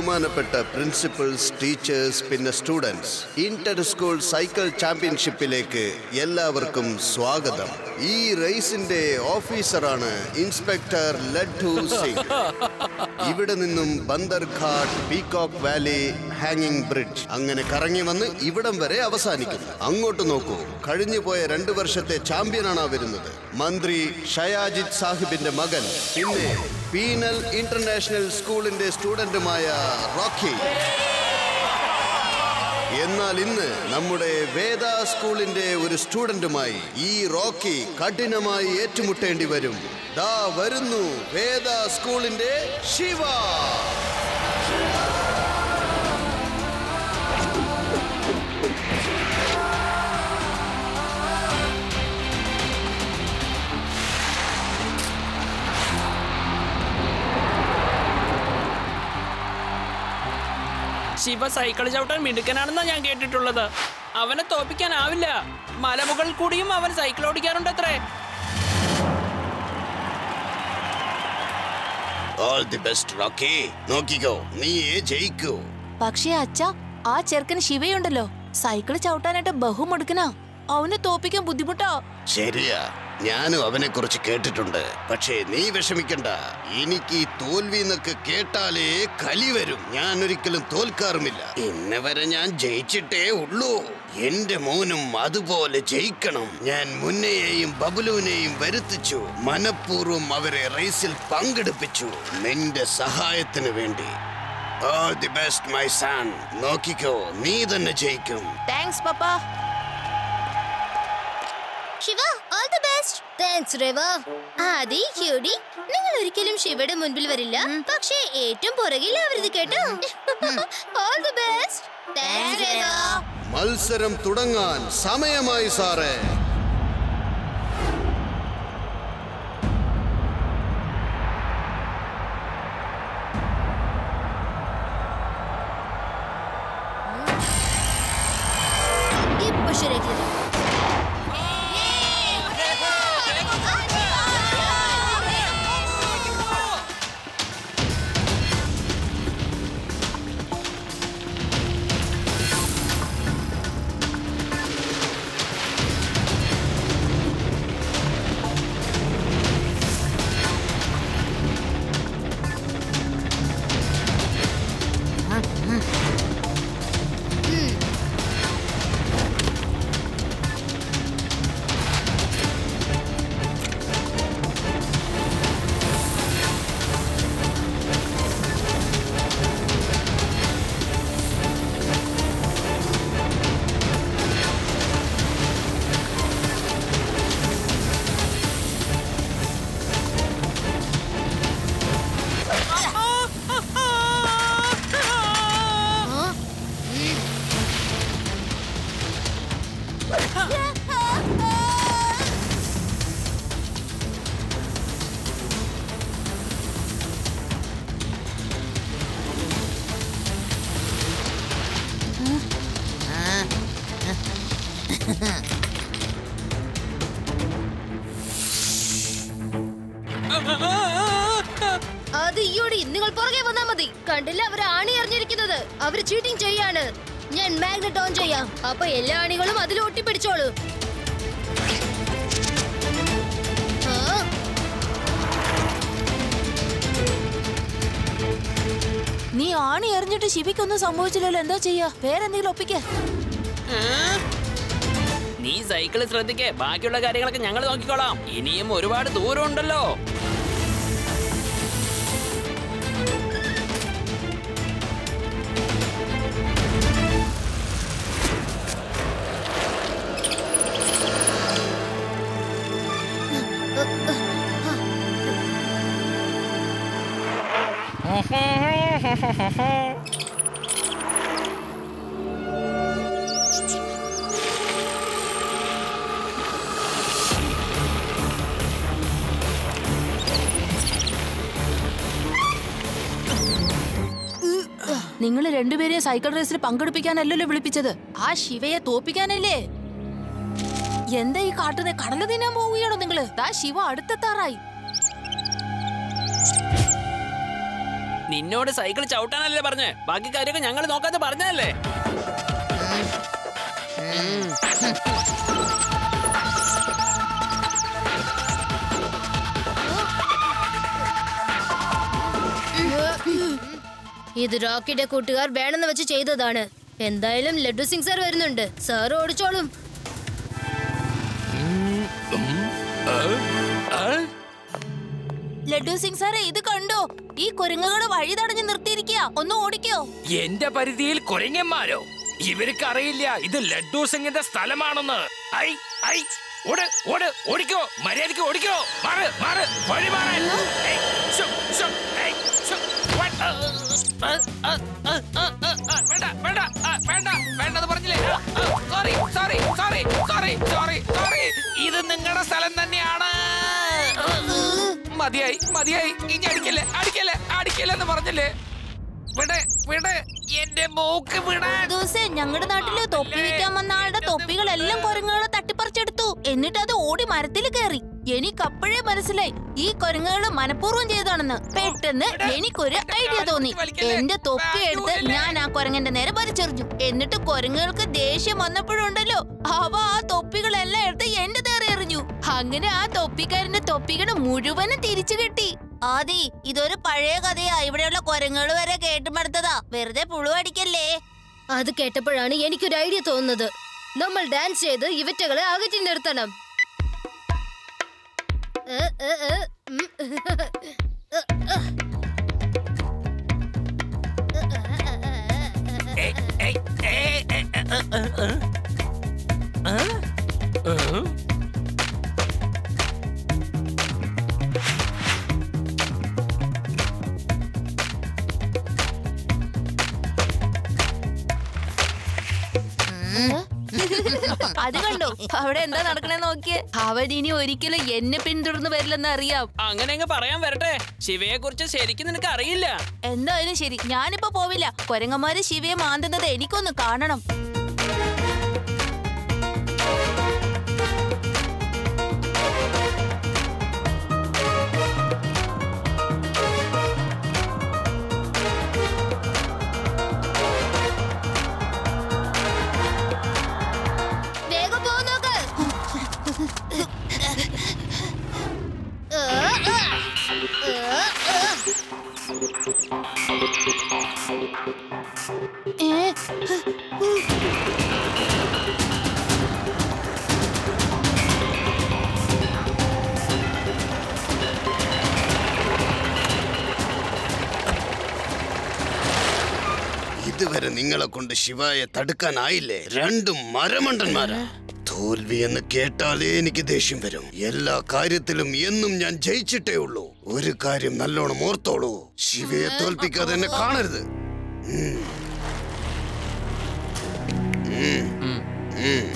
ബഹുമാനപ്പെട്ട principals teachers പിന്നെ students inter school cycle ചാമ്പ്യൻഷിപ്പിലേക്ക് എല്ലാവർക്കും സ്വാഗതം ഈ റേസിന്റെ ഓഫീസറാണ് ഇൻസ്പെക്ടർ ലഡ്ഡു സിംഗ് ഇവിടെ നിന്നും ബന്ദർഘാട്ട് പീകോക്ക് വാലി ഹാങ്ങിങ് ബ്രിഡ്ജ് അങ്ങനെ കറങ്ങി വന്ന് ഇവിടം വരെ അവസാനിക്കുന്നു അങ്ങോട്ട് നോക്കൂ കഴിഞ്ഞു പോയ രണ്ടു വർഷത്തെ ചാമ്പ്യനാണ് ആ വരുന്നത് മന്ത്രി ഷയാജിത് സാഹിബിന്റെ മകൻ പിന്നെ പീനൽ ഇന്റർനാഷണൽ സ്കൂളിന്റെ സ്റ്റുഡന്റുമായ റോക്കി എന്നാൽ ഇന്ന് നമ്മുടെ വേദ സ്കൂളിന്റെ ഒരു സ്റ്റുഡന്റുമായി ഈ റോക്കി കഠിനമായി ഏറ്റുമുട്ടേണ്ടി വരും ദാ വരുന്നു വേദ സ്കൂളിന്റെ ശിവ ശിവ സൈക്കിൾ ചവിട്ടാൻ മിടുക്കനാണെന്നാ ഞാൻ കേട്ടിട്ടുള്ളത് അവനെ തോപ്പിക്കാനാവില്ല മലമുകളിൽ കൂടിയും അവൻ സൈക്കിൾ ഓടിക്കാറുണ്ട് അത്രേ ഓൾ ദി ബെസ്റ്റ് റോക്കി നോക്കിക്കോ നീയേ ജയിക്കൂ പക്ഷേ അച്ഛ ആ ചെറുക്കൻ ശിവയുണ്ടല്ലോ സൈക്കിൾ ചവിട്ടാനായിട്ട് ബഹുമെടുക്കനാ അവനെ തോപ്പിക്കാൻ ബുദ്ധിമുട്ടാ ശരിയാ ഞാനും അവനെ കുറിച്ച് കേട്ടിട്ടുണ്ട് പക്ഷേ നീ വിഷമിക്കണ്ട എനിക്ക് ഈ തോൽവി എന്നൊക്കെ കേട്ടാലേ കലി വരും ഞാൻ ഒരിക്കലും തോൽക്കാറുമില്ല ഇന്ന് വരെ ഞാൻ ജയിച്ചിട്ടേ ഉള്ളൂ എന്റെ മോനും അതുപോലെ ജയിക്കണം ഞാൻ മുന്നയെയും ബബുലുവിനെയും വരുത്തിച്ചു മനഃപൂർവ്വം അവരെ റേസിൽ പങ്കെടുപ്പിച്ചു നിന്റെ സഹായത്തിന് വേണ്ടി all the best my son നോക്കിക്കോ നീ തന്നെ ജയിക്കും താങ്ക്സ് പപ്പ Shiva all the best thanks രവ ആദി ഹ്യൂഡി നിങ്ങൾ ഒരിക്കലും ശിവയുടെ മുൻപിൽ വരില്ല പക്ഷേ ഏറ്റവും പുറകിൽ ആവരുത് കേട്ടോ ഓൾ ദി ബെസ്റ്റ് താങ്ക്സ് രവ മത്സരം തുടങ്ങാൻ സമയമായി സാറേ ഇപ്പൊ ശരിയാക്കി അത് ഈയോടെ നിങ്ങൾ പുറകെ വന്നാ മതി കണ്ടില്ല അവർ ആണി എറിഞ്ഞിരിക്കുന്നത് അവര് ചീറ്റിംഗ് ചെയ്യാണ് ഞാൻ മാഗ്നറ്റ് ഓൺ ചെയ്യാം അപ്പൊ എല്ലാ ആണികളും അതിൽ ഒട്ടിപ്പിടിച്ചോളൂ ആ, നീ ആണി എറിഞ്ഞിട്ട് ശിവയ്ക്കൊന്നും സംഭവിച്ചില്ലല്ലോ എന്താ ചെയ്യാ വേറെന്തെങ്കിലും ഒപ്പിക്ക നീ സൈക്കിൾ ശ്രദ്ധിക്കേ ബാക്കിയുള്ള കാര്യങ്ങളൊക്കെ ഞങ്ങൾ നോക്കിക്കോളാം ഇനിയും ഒരുപാട് ദൂരം ഉണ്ടല്ലോ നിങ്ങൾ രണ്ടുപേരെ സൈക്കിൾ റേസിൽ പങ്കെടുപ്പിക്കാനല്ലല്ലോ വിളിപ്പിച്ചത് ആ ശിവയെ തോപ്പിക്കാനല്ലേ എന്താ ഈ കാട്ടുന്നത് കടല് തിന്നാൻ പോവുകയാണോ നിങ്ങള് ദാ ശിവ അടുത്തെത്താറായി നിന്നോട് സൈക്കിൾ ചവിട്ടാനല്ലേ പറഞ്ഞേ ബാക്കി കാര്യമൊക്കെ ഞങ്ങൾ നോക്കാതെ പറഞ്ഞതല്ലേ ഇത് റോക്കിയുടെ കൂട്ടുകാർ വേണമെന്ന് വെച്ച് ചെയ്തതാണ് എന്തായാലും ലഡ്ഡു സിംഗ് സാർ വരുന്നുണ്ട് സാർ ഓടിച്ചോളും ലഡു സിംഗ് സാറേ ഇത് കണ്ടോ ഈ കുരങ്ങുകള് വഴി തടഞ്ഞു നിർത്തിയിരിക്കുക ഒന്ന് ഓടിക്കോ എന്റെ പരിധിയിൽ കുരങ്ങന്മാരോ ഇവർക്ക് അറിയില്ല ഇത് ലഡ്ഡു സിംഗിന്റെ സ്ഥലമാണെന്ന് ഐ ഐ ഓട് ഓട് ഓടിക്കോ മര്യാദക്ക് ഓടിക്കോ മാറ് മാറ് വഴി മാറാൻ ഏയ്, ശോ, ശോ, ഏയ്, ശോ, വേ- ആ, ആ, ആ, ആ, ആ, ആ, ആ, വേണ്ട വേണ്ട ആ, വേണ്ട വേണ്ടെന്ന് പറഞ്ഞില്ലേ sorry sorry sorry sorry sorry sorry ഇത് നിങ്ങളുടെ സ്ഥലം തന്നെയാണ് മതിയായി മതിയായി ഇനി അടിക്കല്ലേ അടിക്കല്ലേ അടിക്കല്ലേ എന്ന് പറഞ്ഞില്ലേ വിട് വിട് എന്റെ മൂക്ക് വിടാൻ ദിവസേ ഞങ്ങളുടെ നാട്ടില് തൊപ്പി വെക്കാൻ വന്ന ആളുടെ തൊപ്പികളെല്ലാം കുരങ്ങുകള് തട്ടിപ്പറിച്ചെടുത്തു എന്നിട്ട് അത് ഓടി മരത്തിൽ കയറി എനിക്ക് അപ്പോഴേ മനസ്സിലായി ഈ കുരങ്ങുകള് മനഃപൂർവ്വം ചെയ്താണെന്ന് പെട്ടെന്ന് എനിക്കൊരു ഐഡിയ തോന്നി എന്റെ തൊപ്പി എടുത്ത് ഞാൻ ആ കുരങ്ങന്റെ നേരെ വലിച്ചെറിഞ്ഞു എന്നിട്ട് കുരങ്ങുകൾക്ക് ദേഷ്യം വന്നപ്പോഴുണ്ടല്ലോ അവ ആ തൊപ്പികളെല്ലാം എടുത്ത് എന്റെ നേരെ എറിഞ്ഞു അങ്ങനെ ആ തൊപ്പിക്കാരന്റെ തൊപ്പികൾ മുഴുവനും തിരിച്ചു കിട്ടി ആദി ഇതൊരു പഴയ കഥയാ ഇവിടെയുള്ള കുരങ്ങുകൾ വരെ കേട്ടുമടുത്തതാ വെറുതെ പുഴു അടിക്കല്ലേ അത് കേട്ടപ്പോഴാണ് എനിക്കൊരു ഐഡിയ തോന്നുന്നത് നമ്മൾ ഡാൻസ് ചെയ്ത് ഇവറ്റകളെ അകറ്റി നിർത്തണം ഏ, ഏ, ഏ, ഉം. ഏ, ഏ. ഏയ്, ഏയ്, ഏയ്, ഏയ്, ഏ, ഏ, ഏ, ഏ. ഏ? ഏ? അത് കണ്ടോ അവിടെ എന്താ നടക്കണേ നോക്കിയേ അവൻ ഇനി ഒരിക്കലും എന്നെ പിന്തുടർന്ന് വരില്ലെന്ന് അറിയാം അങ്ങനെ അങ്ങ് പറയാൻ വരട്ടെ ശിവയെ കുറിച്ച് ശരിക്കും നിനക്ക് അറിയില്ല എന്തായാലും ശരി ഞാനിപ്പോ പോവില്ല കൊരങ്ങന്മാര് ശിവയെ മാന്തുന്നത് എനിക്കൊന്ന് കാണണം വേഗം പോ നോക്ക് ഏ, ഏ. ഏ, ഏ. ഏ ഇതുവരെ നിങ്ങളെ കൊണ്ട് ശിവായെ തടുക്കാനായില്ലേ രണ്ടും മരമണ്ടന്മാരാ തോൽവി എന്ന് കേട്ടാലേ എനിക്ക് ദേഷ്യം വരും എല്ലാ കാര്യത്തിലും എന്നും ഞാൻ ജയിച്ചിട്ടേ ഉള്ളൂ ഒരു കാര്യം നല്ലോണം ഓർത്തോളൂ ശിവയെ തോൽപ്പിക്കാതെ എന്നെ കാണരുത് ഉം. ഉം. ഉം.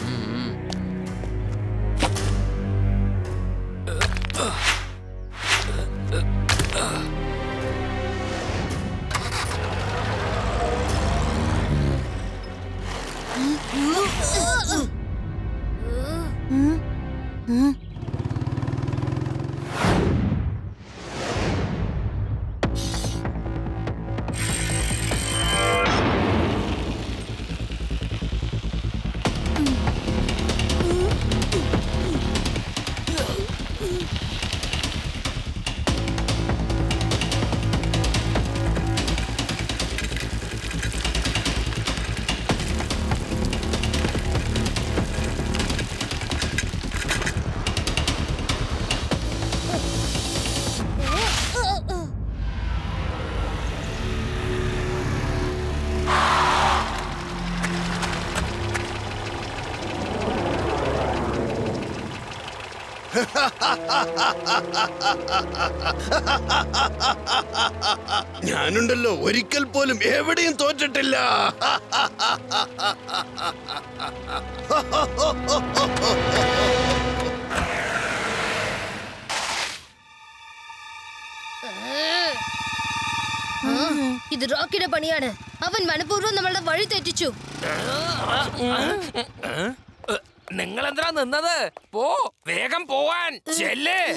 ഞാനുണ്ടല്ലോ ഒരിക്കൽ പോലും എവിടെയും തോറ്റിട്ടില്ല ഇത് റോക്കിയുടെ പണിയാണ് അവൻ മനഃപൂർവ്വം നമ്മളുടെ വഴി തെറ്റിച്ചു നിങ്ങൾ എന്തിനാ നിന്നത് പോ വേഗം പോവാൻ ചെല്ലേ